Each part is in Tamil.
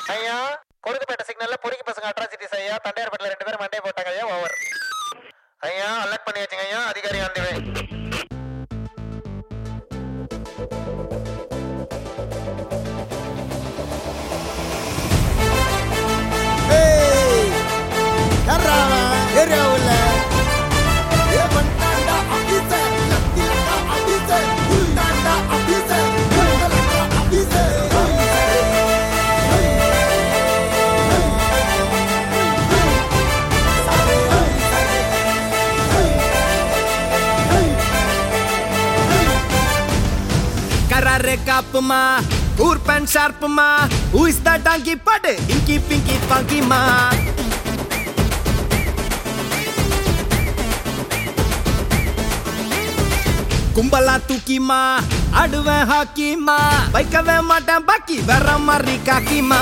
ஐயா கொடுக்கப்பட்ட சிக்னல்ல பொறுக்கி பசங்க அட்ராசிட்டிஸ் ஐயா தண்டையார்பேட்டில் ரெண்டு பேரும் மண்டையை போட்டாங்க ஐயா ஓவர் ஐயா அலர்ட் பண்ணி வச்சுங்க ஐயா அதிகாரி ஆண்டுவே ஏய் யாரா ஏரியா உள்ள ஏ பண்டாண்டா ஆபீசர் லத்திலா ஆபீசர் குண்டாண்டா ஆபீசர் குண்டலா ஆபீசர் கராரே காப்புமா ஊர் பேன் ஷார்ப்புமா ஊஸ் த டாங்கி பாடு இங்கி பிங்கி பாங்கிமா கும்பலா தூக்கிமா அடுவேன் ஹாக்கிமா வைக்கவே மாட்டேன் பாக்கி வேற மாதிரி காக்கிமா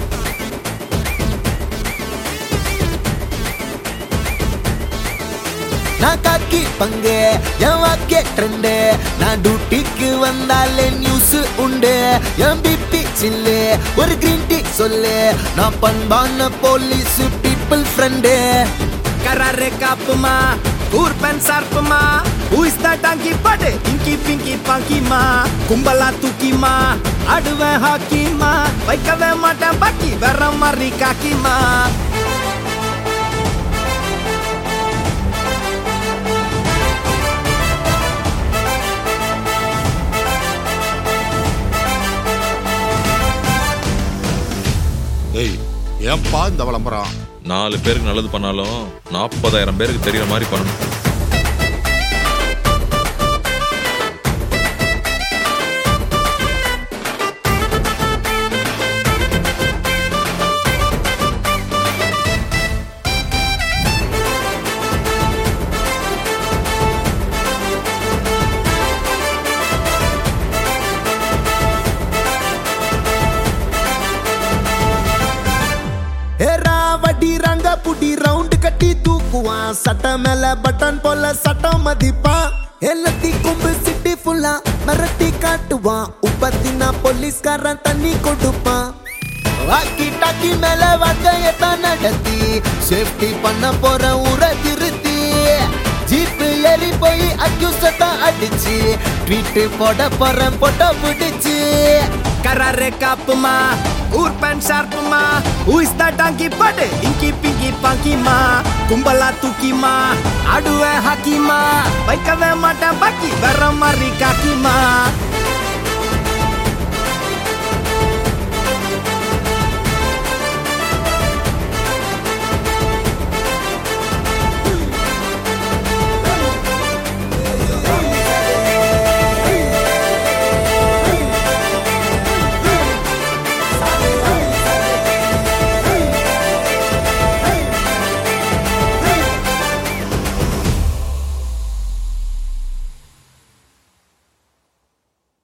நான் காக்கி பங்கு என் வாக்கிய ட்ரெண்டு நான் டியூட்டிக்கு வந்தாலே நியூஸ் உண்டு என் பிபி சில்லு ஒரு கிரீன் டீ சொல்லு நான் பண்பான போலீஸ் பீப்புள் ஃப்ரெண்டு கராரே காப்புமா ஊர் பேன் ஷார்ப்புமா ஊஸ் த டாங்கி பாடு இங்கி பிங்கி பாங்கிமா கும்பலா தூக்கிமா அடுவேன் ஹாக்கிமா வைக்கவே மாட்டேன் பாக்கி வேற மாதிரி காக்கிமா ஏய் ஏன்பா இந்த விளம்பரம் நாலு பேருக்கு நல்லது பண்ணாலும் நாற்பதாயிரம் பேருக்கு தெரியற மாதிரி பண்ணணும் ஏரா வட்டி ரங்க புடி ரவுண்ட் கட்டி தூக்குவான் சட்ட மேல பட்டன் போல சட்டம் மதிப்பான் எல்லாத்தி கும்பு சிட்டி ஃபுல்லா மிரட்டி காட்டுவான் உப்பத்தினா போலீஸ்காரன் தண்ணி கொடுப்பான் வாக்கி டாக்கி மேல வகையத்தான் நடத்தி சேஃப்டி பண்ண போற ஊரை திருத்தி ஜீப் ஏறி போய் அக்யூஸ்தான் அடிச்சு ட்வீட் போட போறேன் போட்டோ பிடிச்சு கராரே காப்புமா ஊர் பேன் ஷார்ப்புமா ஊஸ் த டாங்கி பாடு இங்கி பிங்கி பாங்கிமா கும்பலா தூக்கிமா அடுவே ஹாக்கிமா வைக்கவே மாட்டேன் பாக்கி வேற மாதிரி காக்கிமா